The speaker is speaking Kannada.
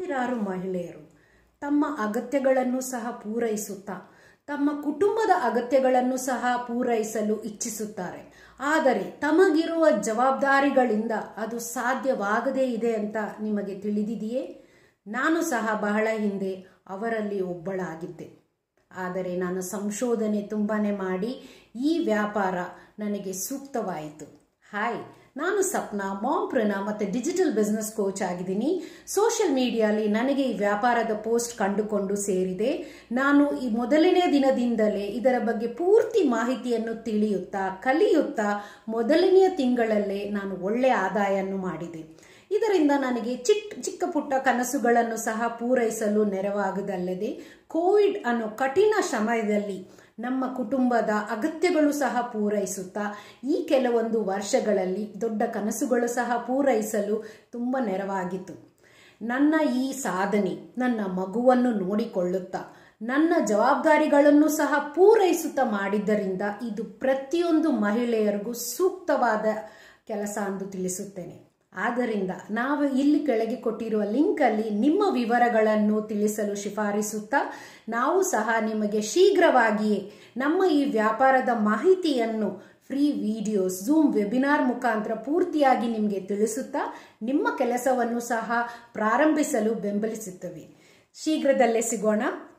ಸಾವಿರಾರು ಮಹಿಳೆಯರು ತಮ್ಮ ಅಗತ್ಯಗಳನ್ನು ಸಹ ಪೂರೈಸುತ್ತಾ ತಮ್ಮ ಕುಟುಂಬದ ಅಗತ್ಯಗಳನ್ನು ಸಹ ಪೂರೈಸಲು ಇಚ್ಛಿಸುತ್ತಾರೆ ಆದರೆ ತಮಗಿರುವ ಜವಾಬ್ದಾರಿಗಳಿಂದ ಅದು ಸಾಧ್ಯವಾಗದೇ ಇದೆ ಅಂತ ನಿಮಗೆ ತಿಳಿದಿದೆಯೇ ನಾನು ಸಹ ಬಹಳ ಹಿಂದೆ ಅವರಲ್ಲಿ ಒಬ್ಬಳಾಗಿದ್ದೆ ಆದರೆ ನಾನು ಸಂಶೋಧನೆ ತುಂಬಾನೇ ಮಾಡಿ ಈ ವ್ಯಾಪಾರ ನನಗೆ ಸೂಕ್ತವಾಯಿತು ಹಾಯ್ ನಾನು ಸಪ್ನಾ ಮಾಂಪ್ರನ ಮತ್ತು ಡಿಜಿಟಲ್ ಬಿಸ್ನೆಸ್ ಕೋಚ್ ಆಗಿದ್ದೀನಿ ಸೋಷಿಯಲ್ ಮೀಡಿಯಾಲಿ ನನಗೆ ಈ ವ್ಯಾಪಾರದ ಪೋಸ್ಟ್ ಕಂಡುಕೊಂಡು ಸೇರಿದೆ ನಾನು ಈ ಮೊದಲನೇ ದಿನದಿಂದಲೇ ಇದರ ಬಗ್ಗೆ ಪೂರ್ತಿ ಮಾಹಿತಿಯನ್ನು ತಿಳಿಯುತ್ತಾ ಕಲಿಯುತ್ತಾ ಮೊದಲನೆಯ ತಿಂಗಳಲ್ಲೇ ನಾನು ಒಳ್ಳೆಯ ಆದಾಯವನ್ನು ಮಾಡಿದೆ ಇದರಿಂದ ನನಗೆ ಚಿಕ್ಕ ಚಿಕ್ಕ ಪುಟ್ಟ ಕನಸುಗಳನ್ನು ಸಹ ಪೂರೈಸಲು ನೆರವಾಗದಲ್ಲದೆ ಕೋವಿಡ್ ಅನ್ನೋ ಕಠಿಣ ಸಮಯದಲ್ಲಿ ನಮ್ಮ ಕುಟುಂಬದ ಅಗತ್ಯಗಳು ಸಹ ಪೂರೈಸುತ್ತಾ ಈ ಕೆಲವೊಂದು ವರ್ಷಗಳಲ್ಲಿ ದೊಡ್ಡ ಕನಸುಗಳು ಸಹ ಪೂರೈಸಲು ತುಂಬ ನೆರವಾಗಿತ್ತು ನನ್ನ ಈ ಸಾಧನೆ ನನ್ನ ಮಗುವನ್ನು ನೋಡಿಕೊಳ್ಳುತ್ತಾ ನನ್ನ ಜವಾಬ್ದಾರಿಗಳನ್ನು ಸಹ ಪೂರೈಸುತ್ತಾ ಮಾಡಿದ್ದರಿಂದ ಇದು ಪ್ರತಿಯೊಂದು ಮಹಿಳೆಯರಿಗೂ ಸೂಕ್ತವಾದ ಕೆಲಸ ಎಂದು ತಿಳಿಸುತ್ತೇನೆ ಆದ್ದರಿಂದ ನಾವು ಇಲ್ಲಿ ಕೆಳಗೆ ಕೊಟ್ಟಿರುವ ಲಿಂಕಲ್ಲಿ ನಿಮ್ಮ ವಿವರಗಳನ್ನು ತಿಳಿಸಲು ಶಿಫಾರಿಸುತ್ತಾ ನಾವು ಸಹ ನಿಮಗೆ ಶೀಘ್ರವಾಗಿಯೇ ನಮ್ಮ ಈ ವ್ಯಾಪಾರದ ಮಾಹಿತಿಯನ್ನು ಫ್ರೀ ವಿಡಿಯೋಸ್ ಝೂಮ್ ವೆಬಿನಾರ್ ಮುಖಾಂತರ ಪೂರ್ತಿಯಾಗಿ ನಿಮಗೆ ತಿಳಿಸುತ್ತಾ ನಿಮ್ಮ ಕೆಲಸವನ್ನು ಸಹ ಪ್ರಾರಂಭಿಸಲು ಬೆಂಬಲಿಸುತ್ತವೆ ಶೀಘ್ರದಲ್ಲೇ ಸಿಗೋಣ